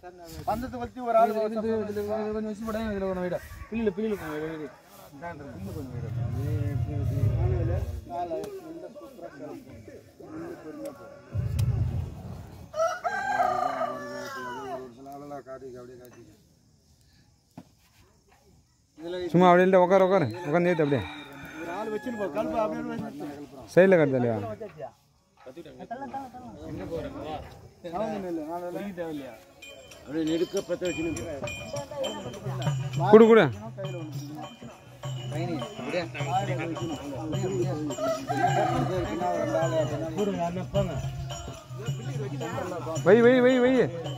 பந்தத்தை வச்சு ஒரு ஆள் இது இது இது கொஞ்சம் வச்சு போட்டா இதுல கொஞ்சம் வைடா பில்லுல பில்லுல கொஞ்சம் வைடா பில்லு கொஞ்சம் வைடா சும்மா அப்படியே இல்லை உட்கார உட்காரு உட்காந்து ஏற்று அப்படியே ஒரு ஆள் வச்சுன்னு போ கல்பு அப்படியே வச்சு சைடில் கட்டலையா தேவையில்லையா அப்படியே நெருக்க பற்ற வச்சுன்னு கொடு கொடு வை வை வை வை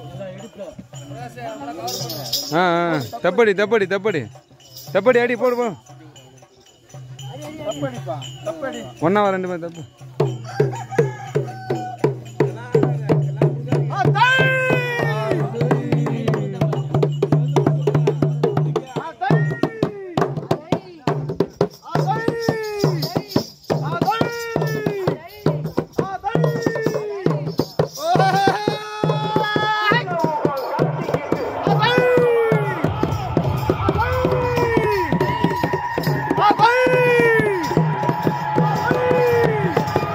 ஆ ஆ தப்படி தப்படி தப்படி தப்படி அடி போடு போ தப்படிப்பா தப்படி ஒன்றா ரெண்டு பேர் தப்பு ஆ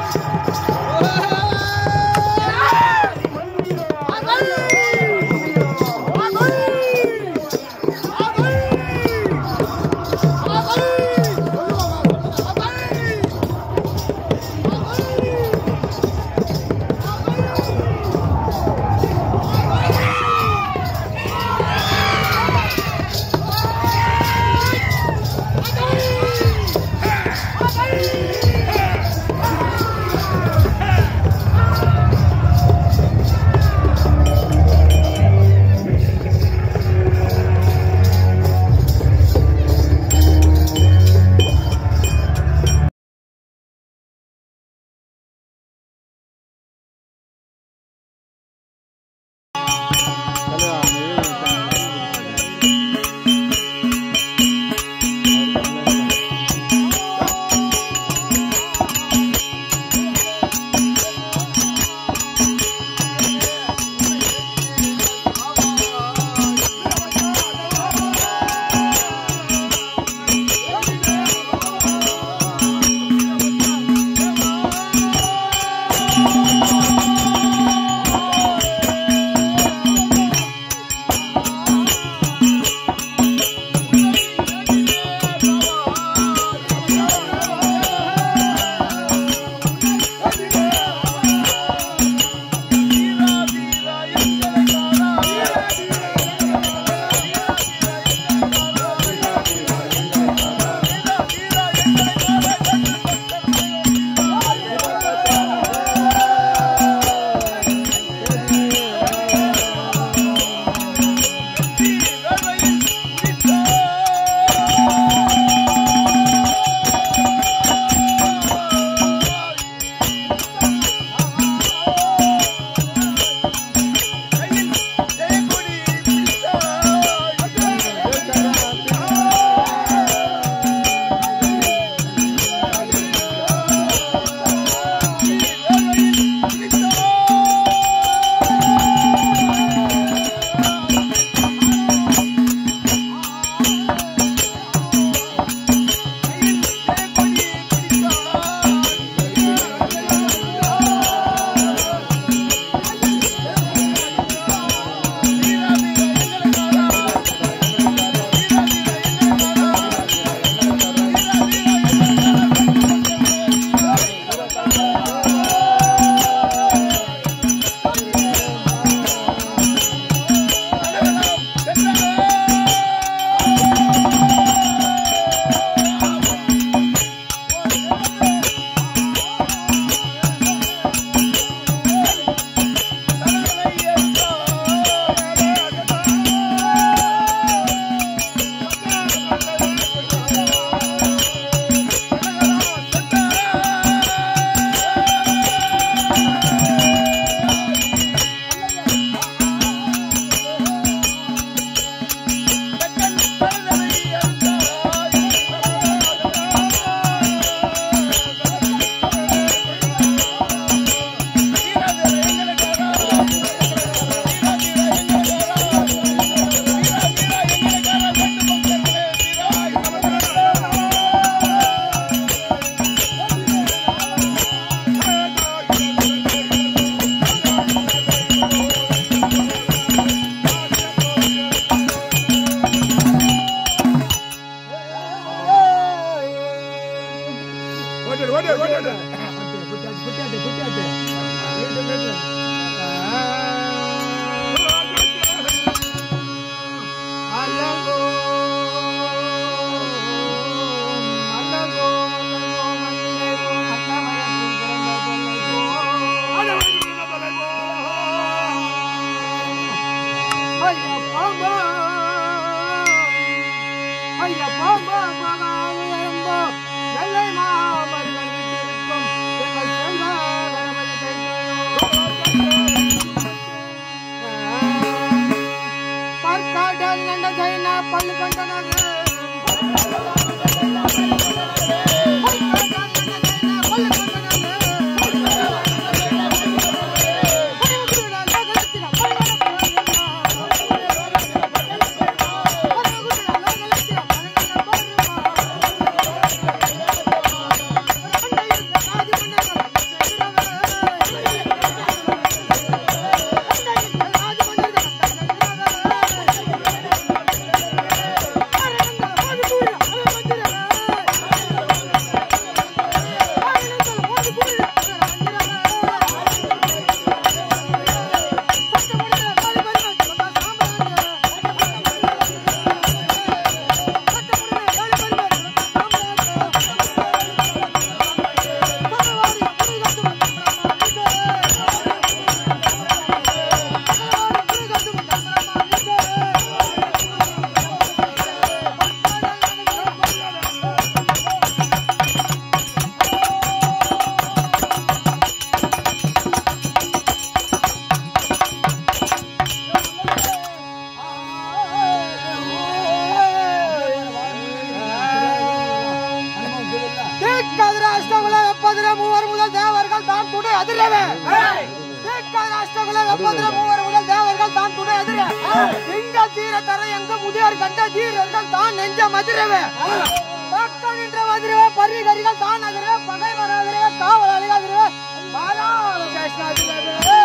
மதுரவே ராஷ்டிரகுல வெப்பந்திர மூவர் முதல் தேவர்கள் தான் துணை எதிர எங்க தீர தர எங்க முதியோர் கண்ட தீரர்கள் தான் நெஞ்ச மதுரவே பக்கம் நின்ற மதுரவே பரிகரிகள் தான் அதிரவே பகை வராதிரவே காவலாளிகள் அதிரவே பாதாள சேஷ்டாதிரவே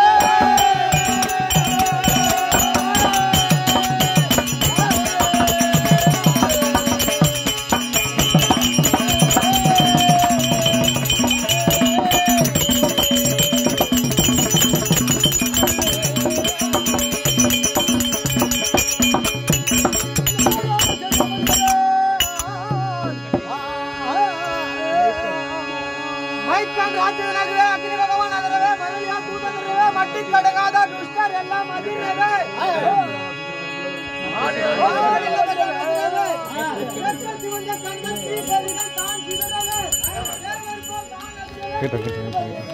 மைக்கன் ராஜனகரே அக்னி பகவான் நகரவே மரளியா தூதனகரவே மட்டி கடகாத துஷ்டர் எல்லாம் அதிரவே கேட்டா கேட்டா கேட்டா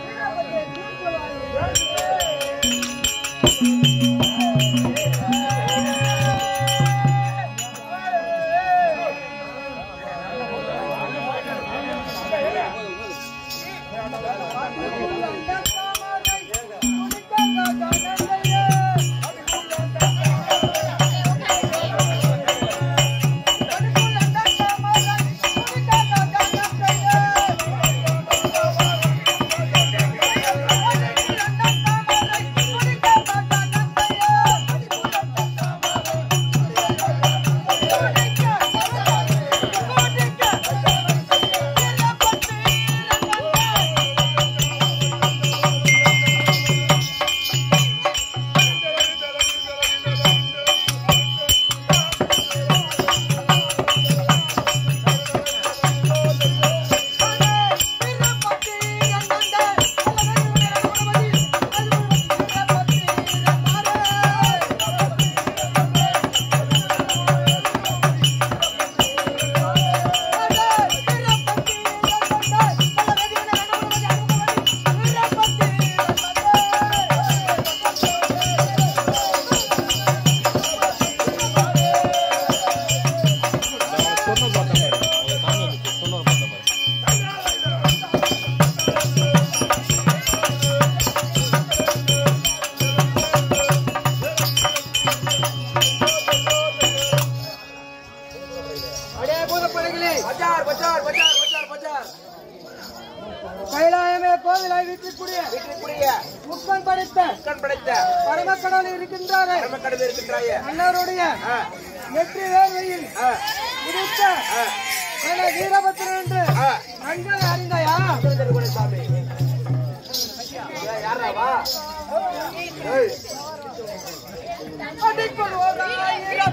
அடே பூதப்படைகளே பஜார் பஜார் பஜார் பஜார் பஜார் கைலாயமே கோவிலாய் வீட்டுக்குரிய வீட்டுக்குரிய முக்கன் படைத்த முக்கன் படைத்த பரமக்கடவுள் இருக்கின்றாரே பரமக்கடவுள் இருக்கின்றாயே அன்னாருடைய நெற்றி வேலையில் இருக்க என வீரபத்திரன் என்று நன்கு அறிந்தாயா சாமி யாராவா அடிக்கொள் ஓர் ஆயிரம்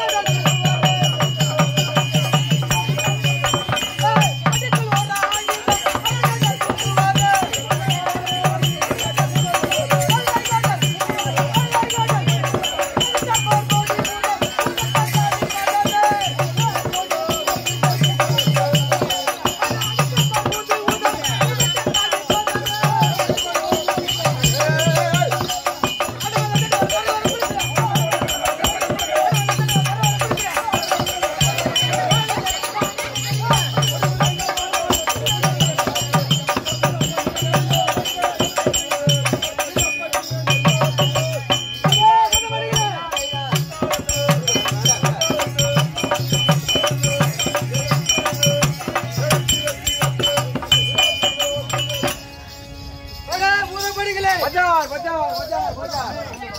பஜார் பஜார் பஜார் பஜார்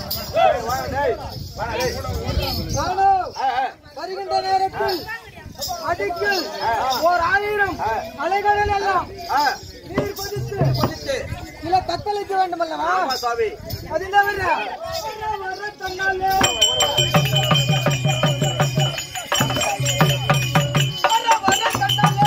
நானோ வருகின்ற நேரத்தில் அடிக்கு ஓர் ஆயிரம் அலைகளில் எல்லாம் நீர் கொதித்து கொதித்து சில தத்தளிக்க வேண்டும் அல்லவா அது தவிர வர தன்னாலே வர வர தன்னாலே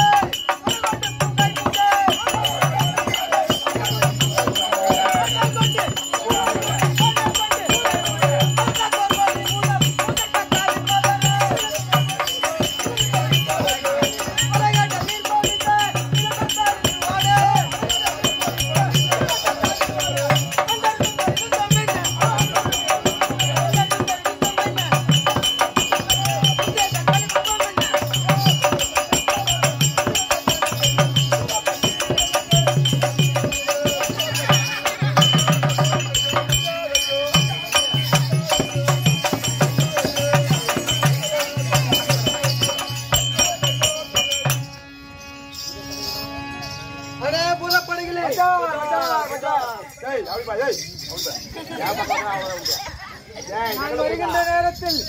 நான் வருகின்ற நேரத்தில்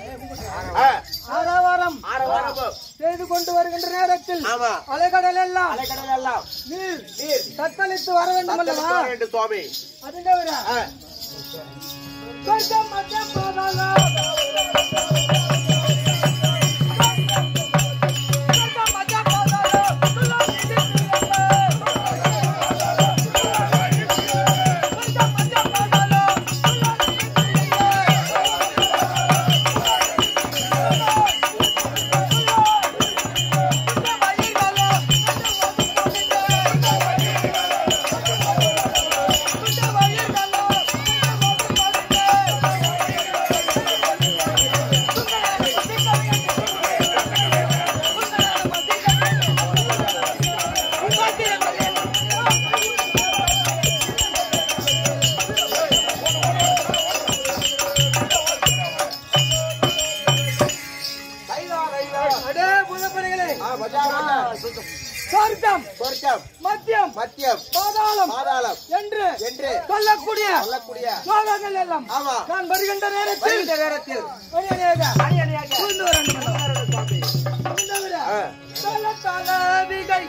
ஆரவாரம் செய்து கொண்டு வருகின்ற நேரத்தில் ஆமா. அலைக்கடல் எல்லாம் அலைக்கடல் எல்லாம் நீர் நீர் தத்தளித்து வர வேண்டும் அல்லவா வர வேண்டும் சுவாமி அது தவிர ஆ. கொஞ்சம் மஞ்சள் பாதாளம். கொஞ்சம் மஞ்சள் பாதாளம். துளசி நின்றுள்ளது. கொஞ்சம் மஞ்சள் பாதாளம். துளசி நின்றுள்ளது. கொஞ்சம் வயிறாலம். கொஞ்சம் வயிறாலம். கைலா, கைலா. அடே புதப்பணிகளே ஆ, பஜார், பஜார். சுத்தம். சொர்க்கம் சொர்க்கம் மத்தியம் மத்தியம் பாதாளம் பாதாளம் என்று என்று சொல்லக்கூடிய சொல்லக்கூடிய ஸ்லோகங்கள் எல்லாம் ஆமா. நான் வருகின்ற நேரத்தில் வருகின்ற நேரத்தில் அணியணியாக அணியணியாக புகுந்து வர வேண்டும். சுவாமி. தவிர ஆ. சொல்லத்தால விகை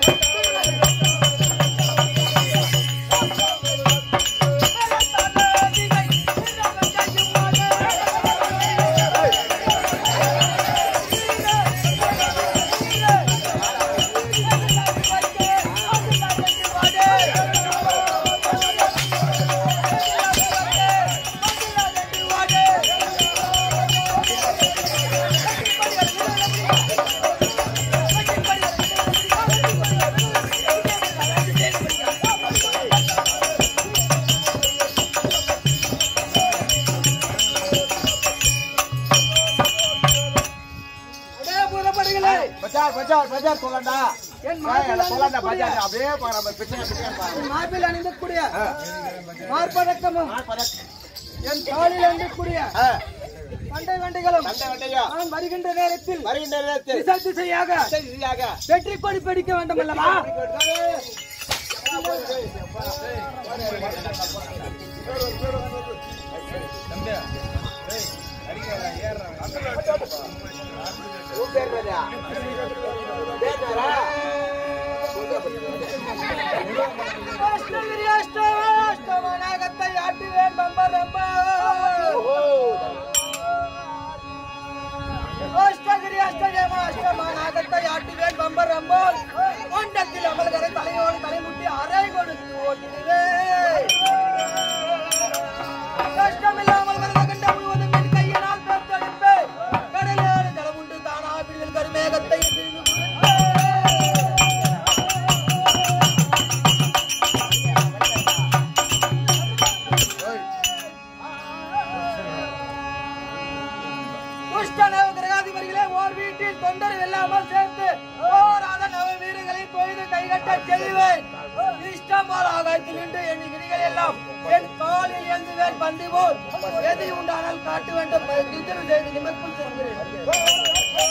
அடே புறப்படுகளே பஜார், பஜார், பஜார் சொல்லண்டா. என் ஏய், அதை சொல்லண்டா, மாப்பிள்ளை பஜார். அப்படியே பாரு, நம்ம பிச்சை, பிச்சை பாரு. மார்பில் அணிந்தக்கூடிய மார்படக்கமும் ஆ, பஜார். என் காலில் அணிந்தக்கூடிய ஆ, பண்டை வண்டிகளும் சண்டை வண்டையா. நான் வருகின்ற நேரத்தில் வருகின்ற நேரத்தில் திசை திசையாக சரியாக வெற்றி கொடி பிடிக்க வேண்டும் அல்லவா உன் பேர் என்னடா? பேர் என்னடா? அஷ்டகிரி அஷ்டவ அஷ்டவனாகத்தை ஆட்டுவேன் பம்பரம்பா அஷ்டகிரி அஷ்டஜம அஷ்டமானாகத்தை ஆட்டுவேன் பம்பரம்போல் கொண்டத்தில் அமல்கரை தலையோடு தலைமுட்டி அரை கொடுத்து ஓட்டிடுவேன் கஷ்டமில்லாமல் வரத கண்ட முழுவதும் என் கையினால் பெற்றெடுப்பேன் கடலோடு தளமுண்டு தானா பிடிவில் கருமேகத்தை பிரிந்து கொடுப்பேன். துஷ்ட நவ கிரகாதிபதிகளே ஓர் வீட்டில் தொந்தரவு இல்லாமல் சேர்த்து போராத நவ வீரர்களை தொழுது கைகட்ட செய்வேன் இஷ்டம் போல் ஆகாயத்தில் நின்று என் கிரிகள் எல்லாம் என் காலில் எழுந்துவேன் பந்தி போல் எது உண்டானால் காட்ட வேண்டும் நிதிரு செய்து நிமக்குள் செல்கிறேன்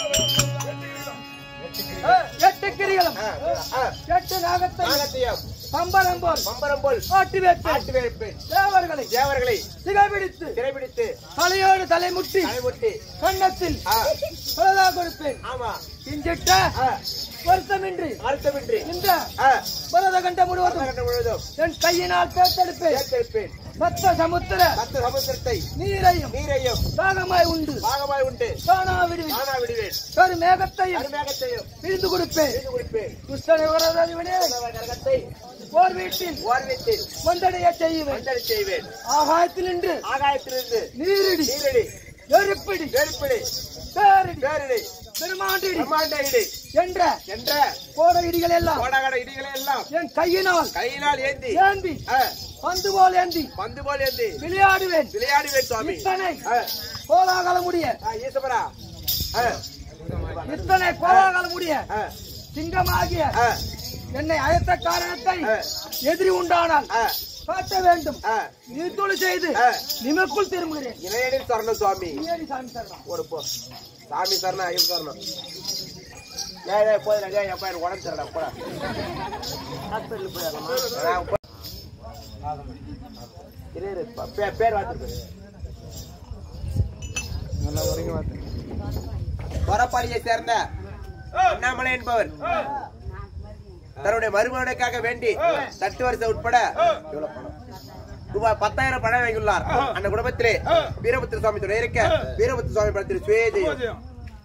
எட்டு கிரிகளும் ஆ, எட்டு நாகத்தை நாகத்தையும் பம்பரம் போல் பம்பரம் போல் ஆட்டி வைப்பேன் ஆட்டி வைப்பேன் தேவர்களை தேவர்களை சிகைபிடித்து சிறைபிடித்து தலையோடு தலைமுட்டி தலைமுட்டி கன்னத்தில் ஆ, பலதா கொடுப்பேன் ஆமா இஞ்சிட்ட ஆ, வருத்தமின்றி அழுத்தமின்றி இந்த ஆ, பரத கண்ட முழுவதும் கண்ட முழுவதும் என் கையினால் தேர்ந்தெடுப்பேன் சேர்த்திருப்பேன் சத்த சமுத்திர சத்த சமுத்திரத்தை நீரையும் நீரையும் தாகமாய் உண்டு பாகமாய் உண்டு காணா விடுவேன் நானா விடுவேன் பெரு மேகத்தையும் கருமேகத்தையும் பிரிந்து கொடுப்பேன் செய்து கொடுப்பேன் துஷ்டனை வரதாதிவனே கரகத்தை போர் வீட்டில் ஓர்வித்தில் வந்தடைய செய்வேன் மஞ்சள் செய்வேன் ஆகாயத்தில் நின்று ஆகாயத்திலிருந்து நீரிடி நீரடி நெருப்பிடி நெருப்பிடி பேரிடி பேரிடி பெருமாண்டிடி பிரம்மாண்ட இடி என்ற என்ற கோட இடிகள் எல்லாம் கோடகட இடிகளை எல்லாம் என் கையினால் கையினால் ஏந்தி ஏந்தி ஆ, பந்து போல் ஏந்தி பந்து போல் ஏந்தி விளையாடுவேன் விளையாடுவேன் சுவாமி இத்தனை ஆ, கோலாகல முடிய ஆ, ஈசபரா ஆ, இத்தனை கோலாகல முடிய ஆ, சிங்கமாகிய ஆ, என்னை அழைத்த காரணத்தை ஆ. எதிரி உண்டானால் ஆ, காட்ட வேண்டும் ஆ. நீர்த்துளி செய்து ஆ. நிமக்குள் திரும்புகிறேன் இணையடில் சரணம் சுவாமி நீயடி சாமி சரணம். ஒரு போ சாமி சரணம் ஐயம் சரணம் ஏய் ஏய் போய் ஏய் அப்பா எனக்கு உடம்பு சரியில்லை போடா ஹாஸ்பிட்டல் போய் இரு, இரு, ப- பே- பேர் வாத்திருப்பாரு நல்லா வரைக்கும் பார்த்து வரப்பாடியை சேர்ந்த அண்ணாமலை என்பவர் தன்னுடைய மருமகனுக்காக வேண்டி தட்டு வரிசை உட்பட இவ்வளவு பணம் ரூபாய் பத்தாயிரம் பணம் வாங்கியுள்ளார் அந்த குடும்பத்திலே வீரபுத்திர சுவாமி துணை இருக்க வீரபுத்திர சுவாமி படத்தில் சுயஜெயம்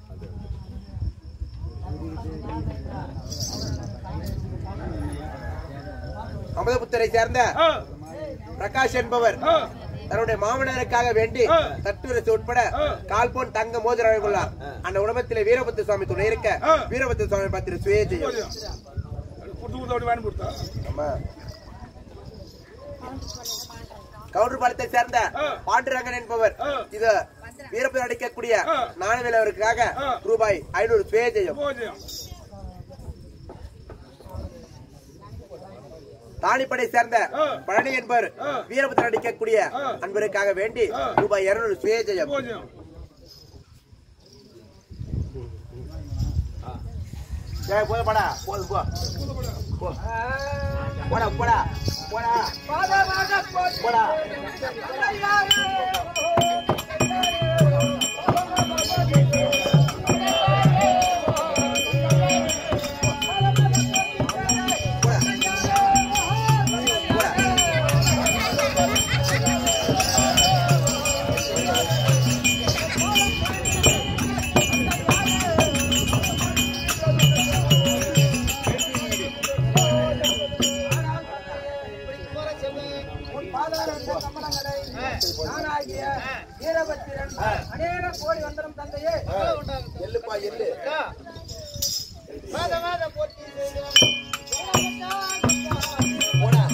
அமதபுத்தரை சேர்ந்த பிரகாஷ் என்பவர் தன்னுடைய மாமனருக்காக வேண்டி தட்டுவரசு உட்பட கால்போன் தங்க மோதிரம் வழங்கியுள்ளார் அந்த உடம்பத்திலே வீரபுத்திர சுவாமி துணை இருக்க வீரபுத்திர சுவாமி படத்தில் சுயஜெயம் ஆமா. கவுண்டர் பாலத்தை சேர்ந்த பாண்டுரங்கன் என்பவர் இது வீரப்பன் அடிக்கக்கூடிய நாணயவிலவருக்காக ரூபாய் ஐநூறு சுயஜெயம் தானிப்படை சேர்ந்த பழனி என்பவர் வீரபுத்திரன் அடிக்கக்கூடிய அன்பருக்காக வேண்டி ரூபாய் இருநூறு சுயஜெயம் ஏய், போதும் போடா போதும் போ போ. போடா போடா போடா பாதமாக போற்றி போடா உன் பாதாரத்த கமலங்களை நானாகிய வீரபத்திரன் அநேக கோடி வந்தனம் தந்தையே எள்ளுப்பா எள்ளு பாதமாக போற்றி போடா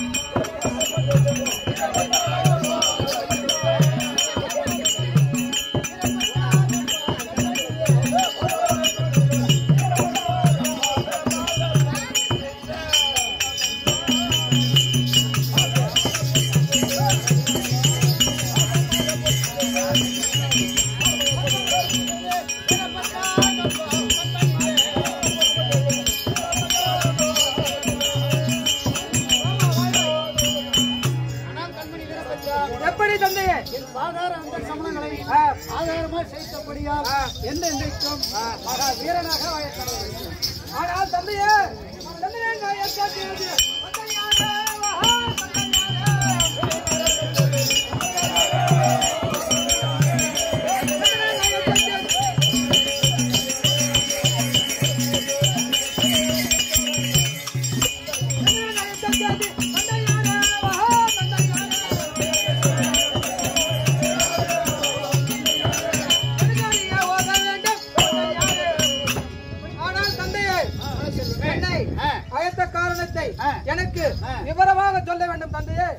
எப்படி தந்தையே சாதாரண அந்த சமணங்களை ஆ, ஆதாரமாக செய்தபடியால் எந்த இன்றைக்கும் மகா வீரனாக வாழ ஆனால் தந்தையே தந்தையே நான் எக்காட்டியது தந்தையாக வா, ஆனால் தந்தையே என்னை அழைத்த காரணத்தை எனக்கு விவரமாக சொல்ல வேண்டும் தந்தையே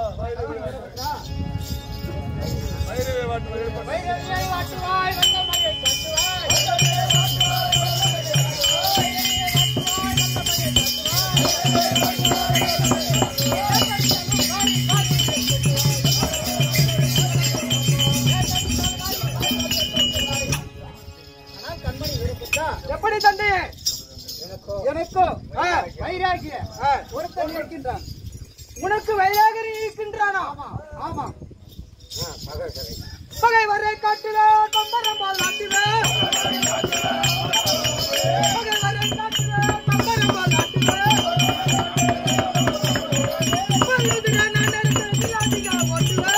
எப்படி தந்தையே எனக்கோ ஆ, வைராகிய ஆ, ஒருத்தன் இருக்கின்றான் உனக்கு வைராகரி இருக்கின்றானா ஆமா பகை வரை காட்டிலே கம்பரம் போல் நாட்டிலே பகை வரை காட்டிலே கம்பரம் போல் நாட்டிலே பல்லுதிர நாடெடுத்து நிலாதிகா ஓட்டுவே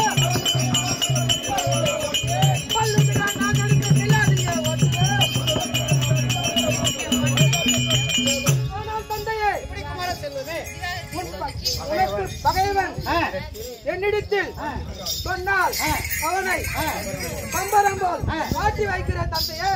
பல்லுதிர நாடெடுத்து நிலாதிகா ஓட்டுவே ஆனால் தந்தையே உன் ப- உனக்கு பகைவன் என்னிடத்தில் சொன்னால் அவனை பம்பரம் போல் மாட்டி வைக்கிற தந்தையே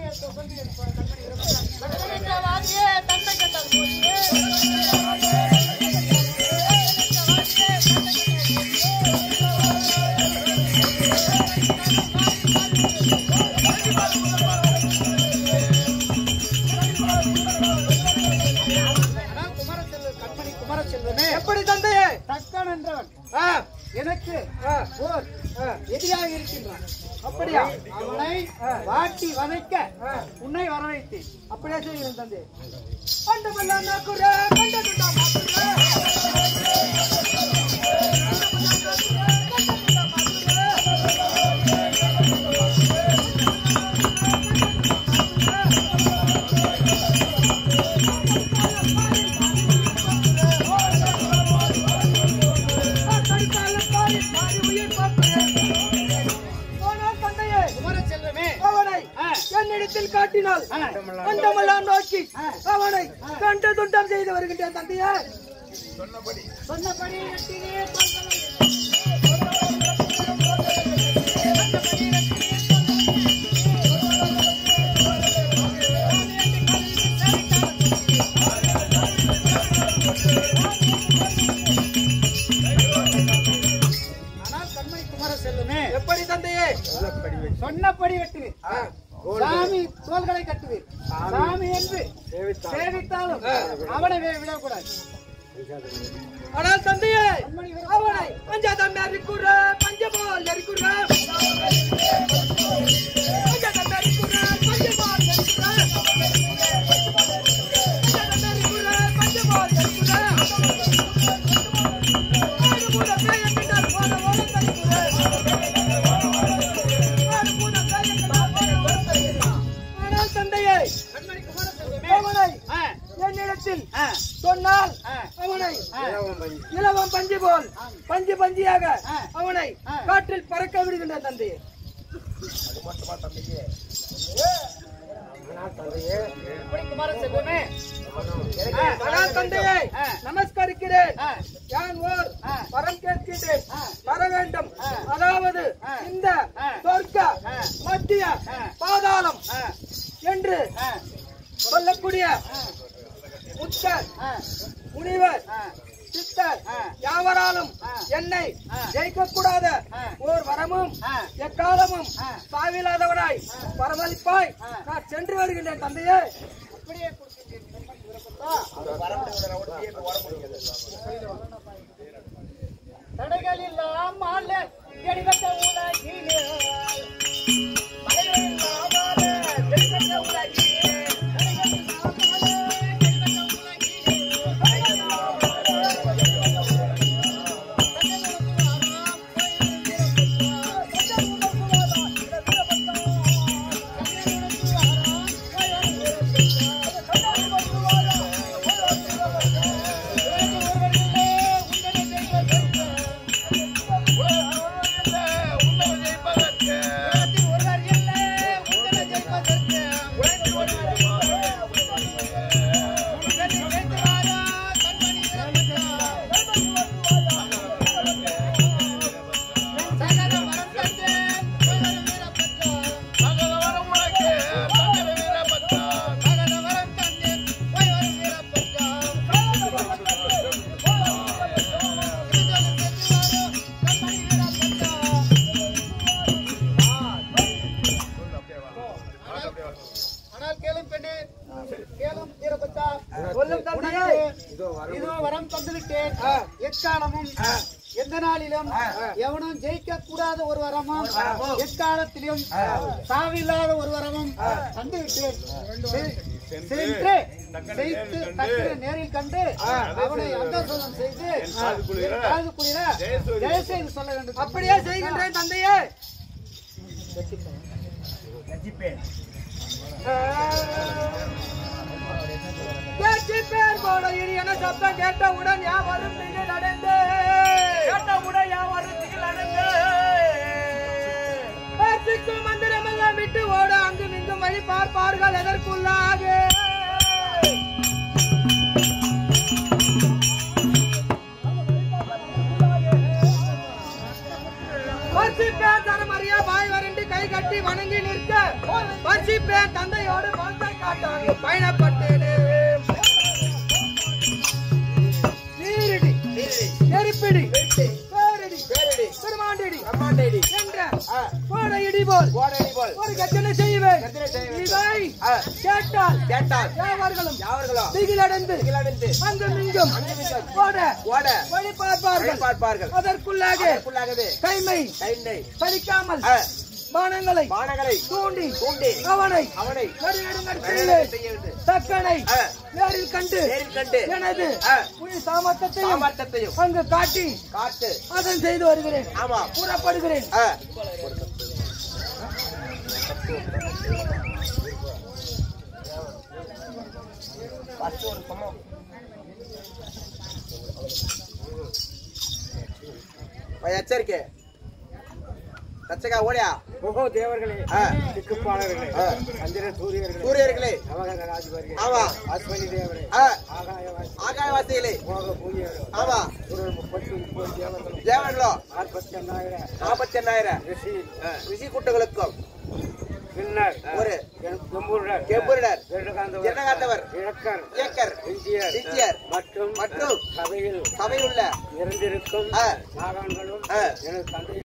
கண்மணி குமரச்செல்வமே எப்படி தந்தையே தக்கன் என்றவன் ஆ, எனக்கு ஆ, ஓர் ஆ, எதிராக இருக்கின்றான் அப்படியா அவனை வாட்டி வதைக்க உன்னை வரவைத்தேன் அப்படியே செய்கிறேன் தந்தை கண்டமெல்லாம் நாக்குற கண்டதுண்டா மாக்குற காட்டினால் அண்டமெல்லாம் நோக்கி அவனை கண்ட துண்டம் செய்து வருகின்ற தந்தையே சொன்னபடி வெட்டினே தோள்களை ஆனால் கண்மணி குமார செல்வமே எப்படி தந்தையே சொன்னபடி வெட்டுவீர் சாமி தோள்களை கட்டுவீர் சாமி என்று சேவித்தாலும் அவனை வே- விடக்கூடாது ஆனால் தந்தையே அவனை பஞ்சாதம் நரிக்குற பஞ்சபால் நரிக்குற பஞ்சாதம் நரிக்குற பஞ்சபால் நரிக்குற பஞ்சாதம் நரிக்குற பஞ்சபால் நரிக்குற ஆடு மூட பேயம் பின்னால் போன ஓடம் நரிக்குற ஆடு மூட பேயம் பின்னால் போன ஓடம் நரிக்குற ஆனால் தந்தையே அவனை ஆ, என்னிடத்தில் ஆ, சொன்னால் ஆ. அவனை ஆ. இலவம் பஞ்சு போல் பஞ்சு பஞ்சியாக ஆ. அவனை ஆ. காற்றில் பறக்க விடுகின்ற தந்தையே எப்படி குமார செல்வமே ஆனால் தந்தையே ஆ. நமஸ்கரிக்கிறேன் ஆ, யான் ஓர் ஆ. வரம் கேட்கின்றேன் ஆ. வர வேண்டும் ஆ. அதாவது ஆ. இந்த ஆ. சொர்க்க ஆ. மத்திய ஆ. பாதாளம் ஆ, என்று ஆ, சொல்லக்கூடிய ஆ, முத்தர் ஆ, முனிவர் ஆ, சித்தர் ஆ. யாவராலும் ஆ. என்னை ஆ. ஜெயிக்க கூடாத ஆ. ஓர் வரமும் ஆ. எக்காலமும் ஆ. சாவில்லாதவராய் பரமளிப்பாய் ஆ. நான் சென்று வருகின்றேன் தந்தையே அப்படியே கொடுக்கின்றேன். கண்மணி விருப்பத்தா? தடைகள் இல்லாமல் எடிவட்ட உலகிலே தடைகள் இல்லாமல் எடிவட்ட உலகிலே தடைகள் இல்லாமல் எடிவட்ட உலகிலே ஆனால் கேளும் பெண்ணே கேளும் வீரபத்தா சொல்லும் தந்தையே உனக்கு இதோ வரம் தந்துவிட்டேன் எக்காலமும் எந்த நாளிலும் எவனும் ஜெயிக்க கூடாத ஒரு வரமும் எக்காலத்திலும் சாவில்லாத ஒரு வரமும் தந்துவிட்டேன் செ- சென்று செய்து தக்க நேரில் கண்டு அவனை அந்தசோதம் செய்து காது குளிர ஜெய செய்து சொல்ல வேண்டும் அப்படியே செய்கின்றேன் தந்தையே கேட்டு பேர் போட இனியன சத்தம் கேட்டவுடன் யாவரும் திகில் அடைந்து கேட்டவுடன் யாவரும் திகில் அடைந்து பேச்சுக்கும் மந்திரமெல்லாம் விட்டு ஓட அங்கும் இங்கும் வழி பார்ப்பார்கள் எதற்குள்ளாக பசிப்பேன் தரமறியா பாய் வரண்டு கை கட்டி வணங்கி நிற்க பசிப்பேன் தந்தையோடு வாழ்க்கை காட்டாங்க பயணப்பட்டேனே நீரிடி நெருப்பிடி பேரிடி பெருமாண்டடி என்ற கோடை இடி போல் ஒரு கட்டளை செய்வேன் இவை கேட்டால் கேட்டால் யாவர்களும் யாவர்களும் திகிலடைந்து திகிலடைந்து அங்கும் இங்கும் ஓட ஓட வழி பார்ப்பார்கள் பார்ப்பார்கள் அதற்குள்ளாக அதற்குள்ளாகவே கைமை கைண்டை பறிக்காமல் ஆ. பானங்களை பானங்களை தூண்டி தூண்டி அவனை அவனை நடுநடுங்கச் நடுநடுங்கச் செய்து செய்ய வேண்டும். தக்கனை ஆ. நேரில் கண்டு நேரில் கண்டு எனது ஆ. புலி சாமர்த்தத்தையும் சாமர்த்தியத்தையும் அங்கு காட்டி காத்து அதன் செய்து வருகிறேன் ஆமா புறப்படுகிறேன் ஆ. first ஒரு சமம். பை, எச்சரிக்கை தச்சகா ஓடியா ஓஹோ தேவர்களே ஆ. திக்குப்பாளர்களே ஆ. சந்திர சூரியர்களே சூரியர்களே நவகர ராஜபர்களே ஆமா அஸ்வனி தேவரே ஆ, ஆகாயவாசி ஆகாயவாசிகளே போக பூமியரே ஆமா ஒரு முப்பத்தி முப்பது தேவர்களும் தேவன்களோ நாற்பத்தி எண்ணாயிரம் நாற்பத்தி எண்ணாயிரம் ரிஷி ரிஷி கூட்டங்களுக்கும் பின்னர் ஒரு எம்பூரர் கெம்புரிடர் ஜெயகாந்தவர் ஜனகாந்தவர் இழக்கர் இயக்கர் இந்தியர் இந்தியர் மற்றும் மற்றும் சபையில் சபையில் உள்ள நிறைந்திருக்கும் ஆ. நாகான்களும் ஆ. எனது தந்தை